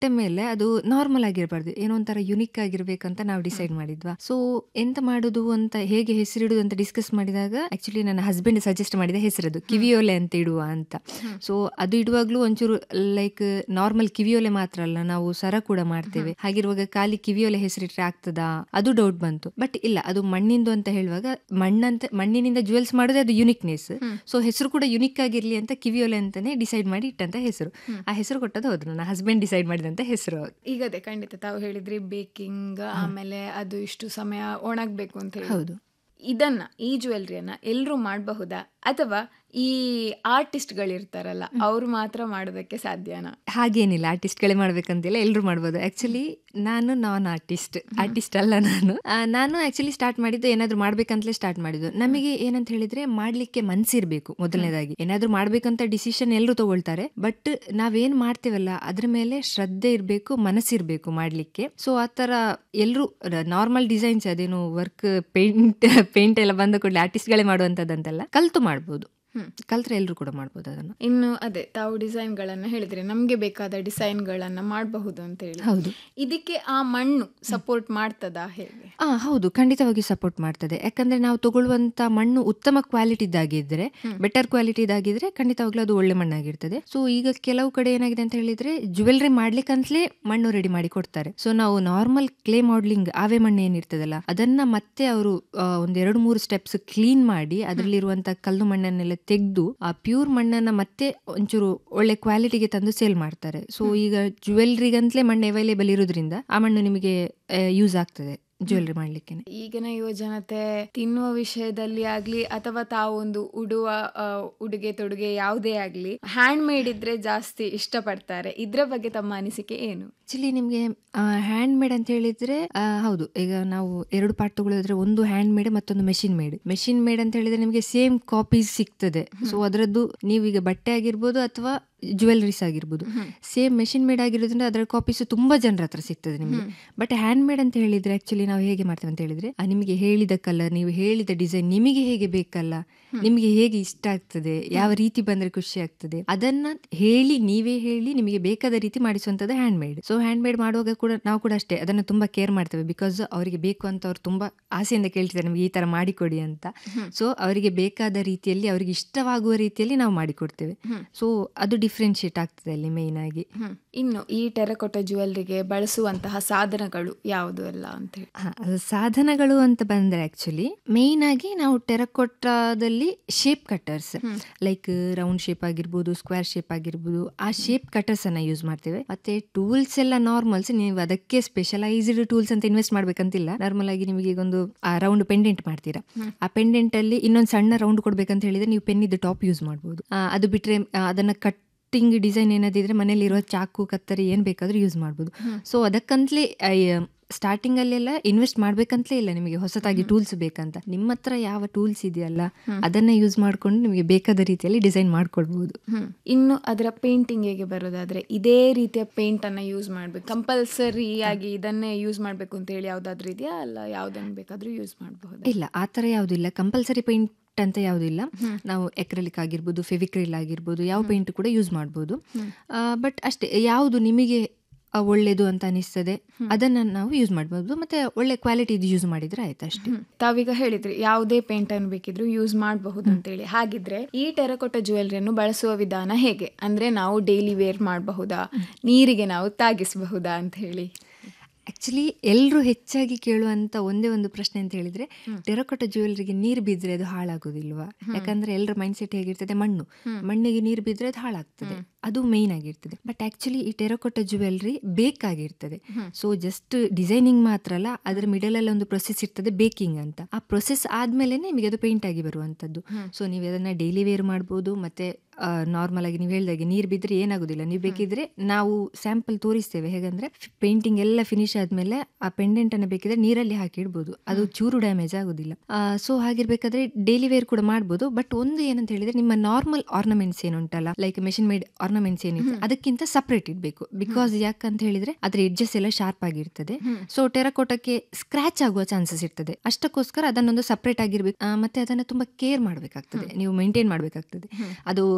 ಮೇಲೆ ಅದು ನಾರ್ಮಲ್ ಆಗಿರಬಾರ್ದು ಏನೋ ಒಂಥರ ಯುನಿಕ್ ಆಗಿರ್ಬೇಕಂತ ನಾವು ಡಿಸೈಡ್ ಮಾಡಿದ್ವಾ ಸೊ ಎಂತ ಮಾಡುದು ಅಂತ ಹೇಗೆ ಹೆಸರಿಡುದು ಅಂತ ಡಿಸ್ಕಸ್ ಮಾಡಿದಾಗ ಆಕ್ಚುಲಿ ನನ್ನ ಹಸ್ಬೆಂಡ್ ಸಜೆಸ್ಟ್ ಮಾಡಿದ ಹೆಸರದು ಕಿವಿಯೋಲೆ ಅಂತ ಇಡುವ ಅಂತ ಸೊ ಅದು ಇಡುವಾಗ್ಲೂ ಒಂಚೂರು ಲೈಕ್ ನಾರ್ಮಲ್ ಕಿವಿಯೋಲೆ ಮಾತ್ರ ಅಲ್ಲ ನಾವು ಸರ ಕೂಡ ಮಾಡ್ತೇವೆ ಹಾಗಿರುವಾಗ ಖಾಲಿ ಕಿವಿಯೋಲೆ ಹೆಸರಿಟ್ರೆ ಆಗ್ತದಾ ಅದು ಡೌಟ್ ಬಂತು ಬಟ್ ಇಲ್ಲ ಅದು ಮಣ್ಣಿಂದು ಅಂತ ಹೇಳುವಾಗ ಮಣ್ಣಂತ ಮಣ್ಣಿನಿಂದ ಜುವೆಲ್ಸ್ ಮಾಡೋದೇ ಅದು ಯುನಿಕ್ನೆಸ್ ಸೊ ಹೆಸರು ಕೂಡ ಯುನಿಕ್ ಆಗಿರ್ಲಿ ಅಂತ ಕಿವಿಯೋಲೆ ಅಂತಾನೆ ಡಿಸೈಡ್ ಮಾಡಿ ಇಟ್ಟಂತ ಹೆಸರು ಆ ಹೆಸರು ಕೊಟ್ಟದ್ದು ಹೌದು ನನ್ನ ಹಸ್ಬೆಂಡ್ ಡಿಸೈಡ್ ಮಾಡಿದಂತ ಹೆಸರು ಅದು ಈಗ ಅದೇ ಖಂಡಿತ ತಾವು ಹೇಳಿದ್ರಿ ಬೇಕಿಂಗ್ ಆಮೇಲೆ ಅದು ಇಷ್ಟು ಸಮಯ ಒಣಗಬೇಕು ಅಂತ ಹೇಳಿ ಹೌದು ಇದನ್ನ ಈ ಜ್ಯುವೆಲ್ರಿಯನ್ನ ಎಲ್ಲರೂ ಮಾಡಬಹುದಾ ಅಥವಾ ಈ ಆರ್ಟಿಸ್ಟ್ಗಳಿರ್ತಾರಲ್ಲ ಅವ್ರು ಮಾತ್ರ ಮಾಡೋದಕ್ಕೆ ಸಾಧ್ಯನಾ ಹಾಗೇನಿಲ್ಲ ಆರ್ಟಿಸ್ಟ್ಗಳೇ ಮಾಡ್ಬೇಕಂತಿಲ್ಲ ಎಲ್ಲರೂ ಮಾಡ್ಬೋದು ಆಕ್ಚುಲಿ ನಾನು ನಾನ್ ಆರ್ಟಿಸ್ಟ್ ಆರ್ಟಿಸ್ಟ್ ಅಲ್ಲ ನಾನು ಆ, ನಾನು ಆಕ್ಚುಲಿ ಸ್ಟಾರ್ಟ್ ಮಾಡಿದ್ದು ಏನಾದ್ರು ಮಾಡ್ಬೇಕಂತಲೇ ಸ್ಟಾರ್ಟ್ ಮಾಡಿದ್ದು ನಮಗೆ ಏನಂತ ಹೇಳಿದ್ರೆ ಮಾಡ್ಲಿಕ್ಕೆ ಮನ್ಸಿರ್ಬೇಕು ಮೊದಲನೇದಾಗಿ ಏನಾದ್ರು ಮಾಡ್ಬೇಕಂತ ಡಿಸಿಷನ್ ಎಲ್ಲರೂ ತಗೊಳ್ತಾರೆ ಬಟ್ ನಾವೇನ್ ಮಾಡ್ತೇವಲ್ಲ ಅದ್ರ ಮೇಲೆ ಶ್ರದ್ಧೆ ಇರ್ಬೇಕು ಮನಸ್ಸಿರ್ಬೇಕು ಮಾಡ್ಲಿಕ್ಕೆ ಸೊ ಆ ತರ ಎಲ್ಲರೂ ನಾರ್ಮಲ್ ಡಿಸೈನ್ಸ್ ಅದೇನು ವರ್ಕ್ ಪೇಂಟ್ ಪೇಂಟ್ ಎಲ್ಲ ಬಂದ ಕೂಡಲೇ ಆರ್ಟಿಸ್ಟ್ಗಳೇ ಮಾಡುವಂತದ್ದಂತೆಲ್ಲ ಕಲ್ತು ಮಾಡ್ಬೋದು ಕಲ್ತ್ರೆ ಎಲ್ಲರೂ ಕೂಡ ಮಾಡ್ಬೋದು ಅದನ್ನು ಇನ್ನು ಅದೇ ತಾವು ಡಿಸೈನ್ಗಳನ್ನ ಹೇಳಿದ್ರೆ ನಮ್ಗೆ ಬೇಕಾದ ಡಿಸೈನ್ಗಳನ್ನ ಮಾಡಬಹುದು ಅಂತ ಹೇಳಿ ಹೌದು ಇದಕ್ಕೆ ಆ ಮಣ್ಣು ಸಪೋರ್ಟ್ ಮಾಡ್ತದಾ ಹೇಗೆ ಆ ಹೌದು ಖಂಡಿತವಾಗಿ ಸಪೋರ್ಟ್ ಮಾಡ್ತದೆ ಯಾಕಂದ್ರೆ ನಾವು ತಗೊಳ್ಳುವಂತ ಮಣ್ಣು ಉತ್ತಮ ಕ್ವಾಲಿಟಿದಾಗಿದ್ರೆ ಬೆಟರ್ ಕ್ವಾಲಿಟಿದಾಗಿದ್ರೆ ಖಂಡಿತವಾಗ್ಲೂ ಅದು ಒಳ್ಳೆ ಮಣ್ಣಾಗಿರ್ತದೆ ಸೊ ಈಗ ಕೆಲವು ಕಡೆ ಏನಾಗಿದೆ ಅಂತ ಹೇಳಿದ್ರೆ ಜ್ಯುವೆಲ್ರಿ ಮಾಡ್ಲಿಕ್ಕಂತಲೇ ಮಣ್ಣು ರೆಡಿ ಮಾಡಿ ಕೊಡ್ತಾರೆ ಸೊ ನಾವು ನಾರ್ಮಲ್ ಕ್ಲೇ ಮಾಡ್ಲಿಂಗ್ ಆವೆ ಮಣ್ಣು ಏನಿರ್ತದಲ್ಲ ಅದನ್ನ ಮತ್ತೆ ಅವರು ಒಂದ್ ಎರಡು ಮೂರು ಸ್ಟೆಪ್ಸ್ ಕ್ಲೀನ್ ಮಾಡಿ ಅದರಲ್ಲಿರುವಂತ ಕಲ್ಲು ಮಣ್ಣನ್ನೆಲ್ಲ ತೆಗೆದು ಆ ಪ್ಯೂರ್ ಮಣ್ಣನ್ನ ಮತ್ತೆ ಒಂಚೂರು ಒಳ್ಳೆ ಕ್ವಾಲಿಟಿಗೆ ತಂದು ಸೇಲ್ ಮಾಡ್ತಾರೆ ಸೊ ಈಗ ಜ್ಯುವೆಲ್ರಿಗಂತಲೇ ಮಣ್ಣು ಅವೈಲೇಬಲ್ ಇರೋದ್ರಿಂದ ಆ ಮಣ್ಣು ನಿಮಗೆ ಯೂಸ್ ಆಗ್ತದೆ ಜ್ಯುವೆಲ್ರಿ ಮಾಡ್ಲಿಕ್ಕೆ ಈಗಿನ ಯುವ ಜನತೆ ತಿನ್ನುವ ವಿಷಯದಲ್ಲಿ ಆಗ್ಲಿ ಅಥವಾ ತಾವು ಒಂದು ಉಡುವ ಆ, ಉಡುಗೆ ತೊಡುಗೆ ಯಾವುದೇ ಆಗ್ಲಿ ಹ್ಯಾಂಡ್ ಮೇಡ್ ಇದ್ರೆ ಜಾಸ್ತಿ ಇಷ್ಟಪಡ್ತಾರೆ ಇದ್ರ ಬಗ್ಗೆ ತಮ್ಮ ಅನಿಸಿಕೆ ಏನು ಆಕ್ಚುಲಿ ನಿಮಗೆ ಹ್ಯಾಂಡ್ ಮೇಡ್ ಅಂತ ಹೇಳಿದ್ರೆ ಆ, ಹೌದು ಈಗ ನಾವು ಎರಡು ಪಾರ್ಟ್ ತಗೊಳಿದ್ರೆ ಒಂದು ಹ್ಯಾಂಡ್ ಮೇಡ್ ಮತ್ತೊಂದು ಮೆಷಿನ್ ಮೇಡ್ ಮೆಷಿನ್ ಮೇಡ್ ಅಂತ ಹೇಳಿದ್ರೆ ನಿಮಗೆ ಸೇಮ್ ಕಾಪೀಸ್ ಸಿಗ್ತದೆ ಸೊ ಅದರದ್ದು ನೀವೀಗ ಬಟ್ಟೆ ಆಗಿರ್ಬೋದು ಅಥವಾ ಜ್ಯುವೆಲ್ರೀಸ್ ಆಗಿರ್ಬೋದು ಸೇಮ್ ಮೆಷಿನ್ ಮೇಡ್ ಆಗಿರೋದ್ರಿಂದ ಅದರ ಕಾಪೀಸ್ ತುಂಬಾ ಜನರ ಹತ್ರ ಸಿಗ್ತದೆ ನಿಮಗೆ ಬಟ್ ಹ್ಯಾಂಡ್ ಮೇಡ್ ಅಂತ ಹೇಳಿದ್ರೆ ಆಕ್ಚುಲಿ ನಾವು ಹೇಗೆ ಮಾಡ್ತೇವೆ ಅಂತ ಹೇಳಿದ್ರೆ ಆ ನಿಮಗೆ ಹೇಳಿದ ಕಲರ್ ನೀವು ಹೇಳಿದ ಡಿಸೈನ್ ನಿಮಗೆ ಹೇಗೆ ಬೇಕಲ್ಲ ನಿಮಗೆ ಹೇಗೆ ಇಷ್ಟ ಆಗ್ತದೆ ಯಾವ ರೀತಿ ಬಂದ್ರೆ ಖುಷಿ ಆಗ್ತದೆ ಅದನ್ನ ಹೇಳಿ ನೀವೇ ಹೇಳಿ ನಿಮಗೆ ಬೇಕಾದ ರೀತಿ ಮಾಡಿಸುವಂತದ್ದು hand made so hand made ಮಾಡುವಾಗ ಕೂಡ ನಾವು ಕೂಡ ಅಷ್ಟೇ ಅದನ್ನ ತುಂಬಾ ಕೇರ್ ಮಾಡ್ತೇವೆ ಬಿಕಾಸ್ ಅವರಿಗೆ ಬೇಕು ಅಂತ ಅವ್ರು ತುಂಬಾ ಆಸೆಯಿಂದ ಕೇಳ್ತಿದ್ದಾರೆ ನಮಗೆ ಈ ತರ ಮಾಡಿಕೊಡಿ ಅಂತ ಸೊ ಅವರಿಗೆ ಬೇಕಾದ ರೀತಿಯಲ್ಲಿ ಅವರಿಗೆ ಇಷ್ಟವಾಗುವ ರೀತಿಯಲ್ಲಿ ನಾವು ಮಾಡಿಕೊಡ್ತೇವೆ ಸೊ ಅದು ಡಿಫ್ರೆನ್ಶಿಯೇಟ್ ಆಗ್ತದೆ ಅಲ್ಲಿ ಮೇನ್ ಆಗಿ ಇನ್ನು ಈ ಟೆರಕೋಟ ಜ್ಯುವೆಲ್ರಿಗೆ ಬಳಸುವಂತಹ ಸಾಧನಗಳು ಯಾವುದು ಎಲ್ಲ ಅಂತ ಹೇಳಿ ಹಾ, ಅದು ಸಾಧನಗಳು ಅಂತ ಬಂದ್ರೆ ಆಕ್ಚುಲಿ ಮೇನ್ ಆಗಿ ನಾವು ಟೆರಕೊಟ್ಟಾದಲ್ಲಿ shape cutters like round shape ಆಗಿರ್ಬೋದು ಸ್ಕ್ವೇರ್ ಶೇಪ್ ಆಗಿರ್ಬೋದು ಆ ಶೇಪ್ ಕಟರ್ಸ್ ಅನ್ನ ಯೂಸ್ ಮಾಡ್ತೇವೆ ಮತ್ತೆ ಟೂಲ್ಸ್ ಎಲ್ಲ ನಾರ್ಮಲ್ಸ್ ನೀವು ಅದಕ್ಕೆ ಸ್ಪೆಷಲೈಸ್ಡ್ ಟೂಲ್ಸ್ ಅಂತ ಇನ್ವೆಸ್ಟ್ ಮಾಡ್ಬೇಕಂತಿಲ್ಲ ನಾರ್ಮಲ್ ಆಗಿ ನಿಮಗೆ ಈಗ ಒಂದು ರೌಂಡ್ ಪೆಂಡೆಂಟ್ ಮಾಡ್ತೀರಾ ಆ ಪೆಂಡೆಂಟ್ ಅಲ್ಲಿ ಇನ್ನೊಂದು ಸಣ್ಣ ರೌಂಡ್ ಕೊಡ್ಬೇಕಂತ ಹೇಳಿದ್ರೆ ನೀವು ಪೆನ್ ಇದ್ದು ಟಾಪ್ ಯೂಸ್ ಮಾಡ್ಬೋದು ಆ, ಅದು ಬಿಟ್ರೆ ಆ, ಅದನ್ನ ಕಟ್ ಕಟ್ಟಿಂಗ್ ಡಿಸೈನ್ ಏನಾದಿದ್ರೆ ಮನೇಲಿ ಇರುವ ಚಾಕು ಕತ್ತರಿ ಏನ್ ಬೇಕಾದ್ರೂ ಯೂಸ್ ಮಾಡ್ಬೋದು ಸೊ ಅದಕ್ಕಂತಲೇ ಸ್ಟಾರ್ಟಿಂಗ್ ಅಲ್ಲೆಲ್ಲ ಇನ್ವೆಸ್ಟ್ ಮಾಡ್ಬೇಕಂತಲೇ ಇಲ್ಲ ನಿಮಗೆ ಹೊಸತಾಗಿ ಟೂಲ್ಸ್ ಬೇಕಂತ ನಿಮ್ಮ ಹತ್ರ ಯಾವ ಟೂಲ್ಸ್ ಇದೆಯಲ್ಲ ಅದನ್ನ ಯೂಸ್ ಮಾಡ್ಕೊಂಡು ನಿಮಗೆ ಬೇಕಾದ ರೀತಿಯಲ್ಲಿ ಡಿಸೈನ್ ಮಾಡ್ಕೊಳ್ಬಹುದು ಇನ್ನು ಅದರ ಪೇಂಟಿಂಗ್ ಹೇಗೆ ಬರೋದಾದ್ರೆ ಇದೇ ರೀತಿಯ ಪೇಂಟ್ ಅನ್ನ ಯೂಸ್ ಮಾಡ್ಬೇಕು ಕಂಪಲ್ಸರಿ ಆಗಿ ಇದನ್ನೇ ಯೂಸ್ ಮಾಡ್ಬೇಕು ಅಂತ ಹೇಳಿ ಯಾವ್ದಾದ್ರು ಇದೆಯಾ ಅಲ್ಲ ಯಾವ್ದನ್ನ ಬೇಕಾದ್ರೂ ಯೂಸ್ ಮಾಡಬಹುದು ಇಲ್ಲ ಆ ಥರ ಯಾವುದಿಲ್ಲ ಕಂಪಲ್ಸರಿ ಪೇಂಟ್ ಅಂತ ಯಾವುದಿಲ್ಲ ನಾವು ಎಕ್ರೆಲಿಕ್ ಆಗಿರ್ಬೋದು ಫೆವಿಕ್ರಿಲ್ ಆಗಿರ್ಬೋದು ಯಾವ ಪೇಂಟ್ ಕೂಡ ಯೂಸ್ ಮಾಡ್ಬೋದು ಬಟ್ ಅಷ್ಟೇ ಯಾವುದು ನಿಮಗೆ ಆ, ಒಳ್ಳೇದು ಅಂತ ಅನಿಸ್ತದೆ ಅದನ್ನ ನಾವು ಯೂಸ್ ಮಾಡ್ಬೋದು ಮತ್ತೆ ಒಳ್ಳೆ ಕ್ವಾಲಿಟಿ ಯೂಸ್ ಮಾಡಿದ್ರೆ ಆಯ್ತು ಅಷ್ಟೇ ತಾವೀಗ ಹೇಳಿದ್ರಿ ಯಾವುದೇ ಪೇಂಟ್ ಅನ್ನು ಬೇಕಿದ್ರು ಯೂಸ್ ಮಾಡಬಹುದು ಅಂತ ಹೇಳಿ ಹಾಗಿದ್ರೆ ಈ ಟೆರಕೋಟ ಜ್ಯುವೆಲ್ರಿಯನ್ನು ಬಳಸುವ ವಿಧಾನ ಹೇಗೆ ಅಂದ್ರೆ ನಾವು ಡೈಲಿ ವೇರ್ ಮಾಡಬಹುದಾ ನೀರಿಗೆ ನಾವು ತಾಗಿಸಬಹುದಾ ಅಂತ ಹೇಳಿ ಆಕ್ಚುಲಿ ಎಲ್ಲರೂ ಹೆಚ್ಚಾಗಿ ಕೇಳುವಂತ ಒಂದೇ ಒಂದು ಪ್ರಶ್ನೆ ಅಂತ ಹೇಳಿದ್ರೆ ಟೆರಕೋಟ ಜ್ಯುವೆಲ್ರಿಗೆ ನೀರು ಬಿದ್ರೆ ಅದು ಹಾಳಾಗೋದಿಲ್ವಾ ಯಾಕಂದ್ರೆ ಎಲ್ಲರ ಮೈಂಡ್ ಸೆಟ್ ಹೇಗಿರ್ತದೆ ಮಣ್ಣು ಮಣ್ಣಿಗೆ ನೀರು ಬಿದ್ರೆ ಅದು ಹಾಳಾಗ್ತದೆ ಅದು ಮೇನ್ ಆಗಿರ್ತದೆ ಬಟ್ ಆಕ್ಚುಲಿ ಈ ಟೆರಕೋಟ ಜ್ಯುವೆಲ್ರಿ ಬೇಕಾಗಿರ್ತದೆ ಸೊ ಜಸ್ಟ್ ಡಿಸೈನಿಂಗ್ ಮಾತ್ರ ಅಲ್ಲ ಅದರ ಮಿಡಲ್ ಅಲ್ಲಿ ಒಂದು ಪ್ರೊಸೆಸ್ ಇರ್ತದೆ ಬೇಕಿಂಗ್ ಅಂತ ಆ ಪ್ರೊಸೆಸ್ ಆದ್ಮೇಲೆ ನಿಮಗೆ ಅದು ಪೇಂಟ್ ಆಗಿ ಬರುವಂತದ್ದು ಸೊ ನೀವು ಅದನ್ನ ಡೈಲಿ ವೇರ್ ಮಾಡ್ಬೋದು ಮತ್ತೆ ನಾರ್ಮಲ್ ಆಗಿ ನೀವು ಹೇಳ್ದಾಗೆ ನೀರು ಬಿದ್ರೆ ಏನಾಗುದಿಲ್ಲ ನೀವು ಬೇಕಿದ್ರೆ ನಾವು ಸ್ಯಾಂಪಲ್ ತೋರಿಸ್ತೇವೆ ಹೇಗಂದ್ರೆ ಪೇಂಟಿಂಗ್ ಎಲ್ಲ ಫಿನಿಶ್ ಆದ್ಮೇಲೆ ಆ ಪೆಂಡೆಂಟ್ ಅನ್ನ ಬೇಕಿದ್ರೆ ನೀರಲ್ಲಿ ಹಾಕಿ ಇಡ್ಬೋದು ಅದು ಚೂರು ಡ್ಯಾಮೇಜ್ ಆಗುದಿಲ್ಲ ಸೊ ಹಾಗಿರ್ಬೇಕಾದ್ರೆ ಡೈಲಿ ವೇರ್ ಕೂಡ ಮಾಡ್ಬೋದು ಬಟ್ ಒಂದು ಏನಂತ ಹೇಳಿದ್ರೆ ನಿಮ್ಮ ನಾರ್ಮಲ್ ಆರ್ನಮೆಂಟ್ಸ್ ಏನುಂಟಲ್ಲ ಲೈಕ್ ಮೆಷಿನ್ ಮೇಡ್ ಆರ್ನಮೆಂಟ್ಸ್ ಏನಿದೆ ಅದಕ್ಕಿಂತ ಸಪರೇಟ್ ಇಡಬೇಕು ಬಿಕಾಸ್ ಯಾಕಂತ ಹೇಳಿದ್ರೆ ಅದ್ರ ಎಡ್ಜಸ್ ಎಲ್ಲ ಶಾರ್ಪ್ ಆಗಿರ್ತದೆ ಸೊ ಟೆರಕೋಟಕ್ಕೆ ಸ್ಕ್ರಾಚ್ ಆಗುವ ಚಾನ್ಸಸ್ ಇರ್ತದೆ ಅಷ್ಟಕ್ಕೋಸ್ಕರ ಅದನ್ನೊಂದು ಸಪರೇಟ್ ಆಗಿರ್ಬೇಕು ಆ, ಮತ್ತೆ ಅದನ್ನ ತುಂಬಾ ಕೇರ್ ಮಾಡಬೇಕಾಗ್ತದೆ ನೀವು ಮೇಂಟೈನ್ ಮಾಡಬೇಕಾಗ್ತದೆ ಅದು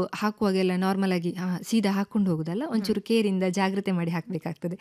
ಹಾಕುವಾಗೆಲ್ಲ ನಾರ್ಮಲ್ ಆಗಿ ಆ, ಸೀದಾ ಹಾಕೊಂಡು ಹೋಗುದಲ್ಲ ಒಂಚೂರು ಕೇರಿಂದ ಜಾಗ್ರತೆ ಮಾಡಿ ಹಾಕಬೇಕಾಗ್ತದೆ